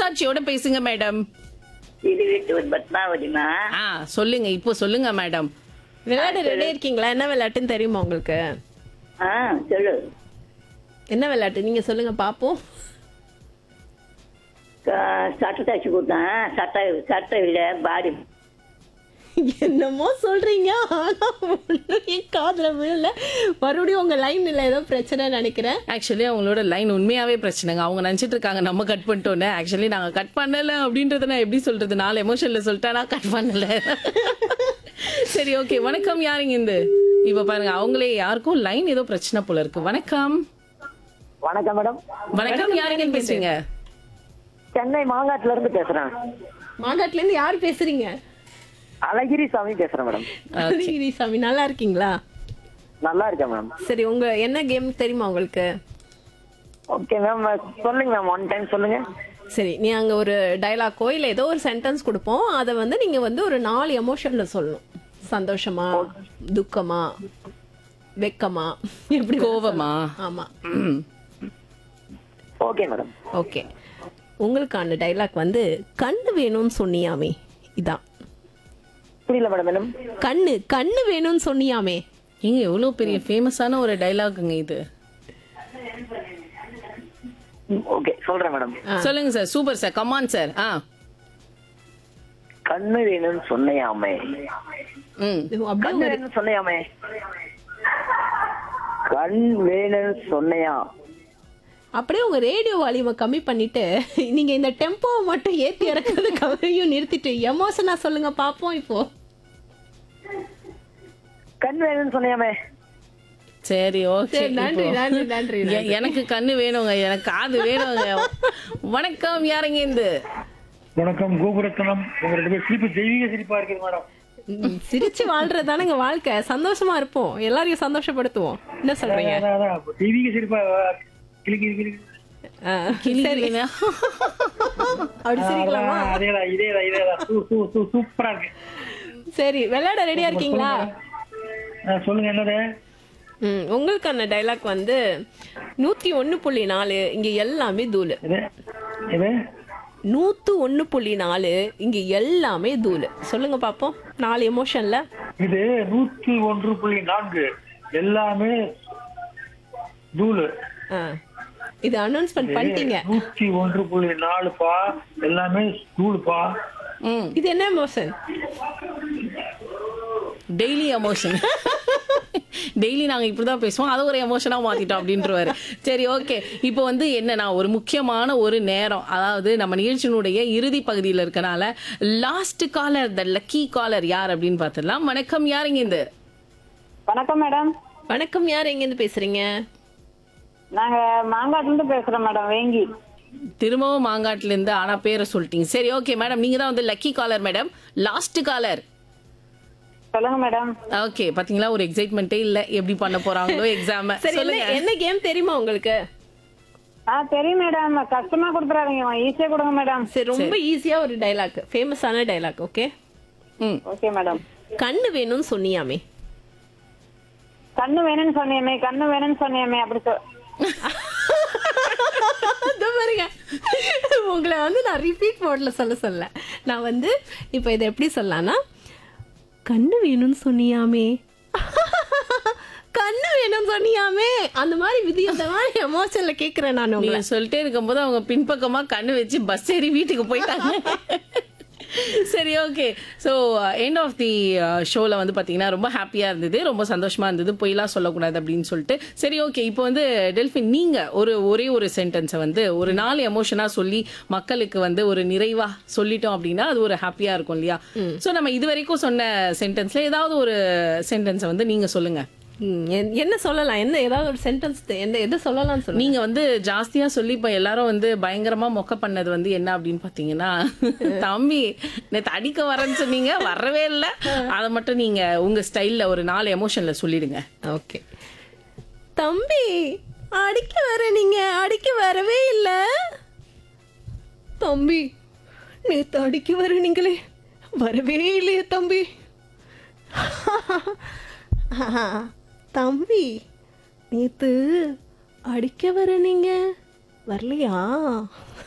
மனசாட்சியோட பேசுங்க மேடம் இது வீட்டு ஒரு பத்மாவதிமா ஆ சொல்லுங்க இப்போ சொல்லுங்க மேடம் விளையாட ரெடியா இருக்கீங்களா என்ன விளையாட்டுன்னு தெரியுமா உங்களுக்கு ஆ சொல்லு என்ன விளையாட்டு நீங்க சொல்லுங்க பாப்போம் க- சட்டை தச்சு கொடுத்தேன் சட்டை சட்டை இல்லை பாடி என்னமோ சொல்றீங்க ஆனா ஒண்ணும் என் காதுல விழல மறுபடியும் உங்க லைன் இல்ல ஏதோ பிரச்சனை நினைக்கிறேன் ஆக்சுவலி அவங்களோட லைன் உண்மையாவே பிரச்சனைங்க அவங்க நினைச்சிட்டு இருக்காங்க நம்ம கட் பண்ணிட்டோன்னு ஆக்சுவலி நாங்க கட் பண்ணல அப்படின்றத நான் எப்படி சொல்றது நாலு எமோஷன்ல சொல்லிட்டா நான் கட் பண்ணல சரி ஓகே வணக்கம் யாருங்க இந்த இப்ப பாருங்க அவங்களே யாருக்கும் லைன் ஏதோ பிரச்சனை போல இருக்கு வணக்கம் வணக்கம் மேடம் வணக்கம் யாருங்க பேசுறீங்க சென்னை மாங்காட்டுல இருந்து பேசுறேன் மாங்காட்டுல இருந்து யார் பேசுறீங்க அழகிரி சாமி பேசுறேன் மேடம் கிரிசாமி நல்லா இருக்கீங்களா நல்லா இருக்கேன் மேம் சரி உங்க என்ன கேம் தெரியுமா உங்களுக்கு ஓகே மேம் சொல்லுங்க மேம் ஒன் டைம் சொல்லுங்க சரி நீ அங்க ஒரு டயலாக்கோ இல்ல ஏதோ ஒரு சென்டென்ஸ் கொடுப்போம் அதை வந்து நீங்க வந்து ஒரு நாலு எமோஷன்ல சொல்லணும் சந்தோஷமா துக்கமா வெக்கமா எப்படி கோவமா ஆமா ம். ஓகே மேடம் ஓகே உங்களுக்கான டைலாக் வந்து கண்ணு வேணும்னு சொன்னியாமே இதான் புரியல மேடம் மேடம் கண்ணு கண்ணு வேணும்னு சொன்னியாமே ஏங்க எவ்வளவு பெரிய ஃபேமஸான ஒரு டைலாக்குங்க இது ஓகே சொல்றேன் மேடம் சொல்லுங்க sir super sir come on sir ஆ கண்ணு வேணும்னு சொன்னையாமே ம் இது அப்படியே கண்ணு ஒரு வேணும்னு சொன்னையாமே கண் வேணும்னு சொன்னையா அப்படியே உங்க ரேடியோ வால்யூமை கம்மி பண்ணிட்டு நீங்க இந்த டெம்போவை மட்டும் ஏத்தி இறக்குறது கவரையும் நிறுத்திட்டு எமோஷனா சொல்லுங்க பாப்போம் இப்போ கண் வேணும்னு சொன்னையாமே சரி ஓகே சரி நன்றி நன்றி நன்றி எ- எனக்கு கண்ணு வேணுங்க எனக்கு காது வேணுங்க வணக்கம் யாருங்க இந்த வணக்கம் கோபுரத்தனம் உங்க ரெண்டு பேர் சிரிப்பு தெய்வீக சிரிப்பா இருக்குது மேடம் ம், சிரிச்சு வாழ்றது தானங்க வாழ்க்கை சந்தோஷமா இருப்போம் எல்லாரையும் சந்தோஷப்படுத்துவோம் என்ன சொல்றீங்க அதான், அதான், அப்ப தெய்வீக சிரிப்பா கிளிக்கு கிளிக்கு ஆ, சரி அப்படி சிரிக்கலாமா அதேதான் இதேதான் இதேதான் சூ சூ சூ சூப்பரா இருக்கு சரி விளையாட ரெடியா இருக்கீங்களா ஆ, சொல்லுங்க என்னது ம் உங்களுக்கான டைலாக் வந்து நூத்தி ஒண்ணு புள்ளி நாலு இங்க எல்லாமே தூளு இது இது நூத்து ஒண்ணு புள்ளி நாலு இங்க எல்லாமே தூளு சொல்லுங்க பாப்போம் நாலு எமோஷன்ல இது நூத்தி ஒன்று புள்ளி நான்கு எல்லாமே தூளு ஆ. இது அனௌன்ஸ்மெண்ட் பண்ணிட்டீங்க நூத்தி ஒன்று புள்ளி நாலுப்பா எல்லாமே தூளுப்பா ம் இது என்ன எமோஷன் டெய்லி எமோஷன் டெய்லி நாங்க இப்படிதான் பேசுவோம் அதை ஒரு எமோஷனா மாத்திட்டோம் அப்படின்றவாரு சரி ஓகே இப்போ வந்து என்னன்னா ஒரு முக்கியமான ஒரு நேரம் அதாவது நம்ம நிகழ்ச்சியினுடைய இறுதி பகுதியில் இருக்கனால last caller the lucky caller யார் அப்படின்னு பார்த்துடலாம் வணக்கம் யாருங்க இந்த வணக்கம் மேடம் வணக்கம் யார் எங்க இருந்து பேசுறீங்க நாங்க மாங்காட்டுல இருந்து பேசுறோம் மேடம் வேங்கி திரும்பவும் மாங்காட்டுல இருந்து ஆனா பேரை சொல்லிட்டீங்க சரி ஓகே மேடம் நீங்க தான் வந்து lucky caller madam last caller சொல்லுங்க மேடம் ஓகே பாத்தீங்களா ஒரு எக்ஸைட்மெண்ட்டே இல்ல எப்படி பண்ண போறாங்களோ எக்ஸாம் சரி என்ன சொல்லுங்க என்ன கேம் தெரியுமா உங்களுக்கு ஆ தெரியும் மேடம் கஷ்டமா கொடுத்துறாதீங்க ஈஸியா கொடுங்க மேடம் சரி ரொம்ப ஈஸியா ஒரு டைலாக் ஃபேமஸான டைலாக் ஓகே ம் ஓகே மேடம் கண்ணு வேணும்னு சொன்னியாமே கண்ணு வேணும்னு சொன்னியமே கண்ணு வேணும்னு சொன்னியமே அப்படி சொ- அதோ பாருங்க உங்களை வந்து நான் ரிப்பீட் மோட்ல சொல்ல சொல்ல நான் வந்து இப்போ இதை எப்படி சொல்லலாம்னா கண்ணு வேணும்னு சொன்னியாமே கண்ணு வேணும்னு சொன்னியாமே அந்த மாதிரி விதியத்தமான எமோஷன்ல கேக்குறேன் நான் உங்களை நீங்க சொல்லிட்டே இருக்கும்போது அவங்க பின்பக்கமா கண்ணு வச்சு பஸ் ஏறி வீட்டுக்கு போயிட்டாங்க சரி okay so end of the ஷோவில் வந்து பார்த்தீங்கன்னா ரொம்ப ஹாப்பியாக இருந்தது ரொம்ப சந்தோஷமா இருந்தது பொய்லாம் சொல்லக்கூடாது அப்படின்னு சொல்லிட்டு சரி ஓகே இப்போ வந்து டெல்ஃபின் நீங்கள் ஒரு ஒரே ஒரு சென்டென்ஸை வந்து ஒரு நாலு எமோஷனாக சொல்லி மக்களுக்கு வந்து ஒரு நிறைவா சொல்லிட்டோம் அப்படின்னா அது ஒரு ஹாப்பியாக இருக்கும் இல்லையா ஸோ நம்ம இது வரைக்கும் சொன்ன சென்டென்ஸில் ஏதாவது ஒரு சென்டென்ஸை வந்து நீங்கள் சொல்லுங்கள் ம், என்- என்ன சொல்லலாம் என்ன ஏதாவது ஒரு சென்டென்ஸ் எந்த எதை சொல்லலாம்னு சொல்லுங்க நீங்க வந்து ஜாஸ்தியா சொல்லி இப்ப எல்லாரும் வந்து பயங்கரமா மொக்க பண்ணது வந்து என்ன அப்படின்னு பாத்தீங்கன்னா தம்பி நேத்து அடிக்க வரேன்னு சொன்னீங்க வரவே இல்ல அத மட்டும் நீங்க உங்க ஸ்டைல்ல ஒரு நாலு எமோஷன்ல சொல்லிடுங்க ஓகே தம்பி அடிக்க வர நீங்க அடிக்க வரவே இல்ல தம்பி நேத்து அடிக்க வர நீங்களே வரவே இல்லையே தம்பி தம்பி நேத்து அடிக்க வர நீங்க வரலையா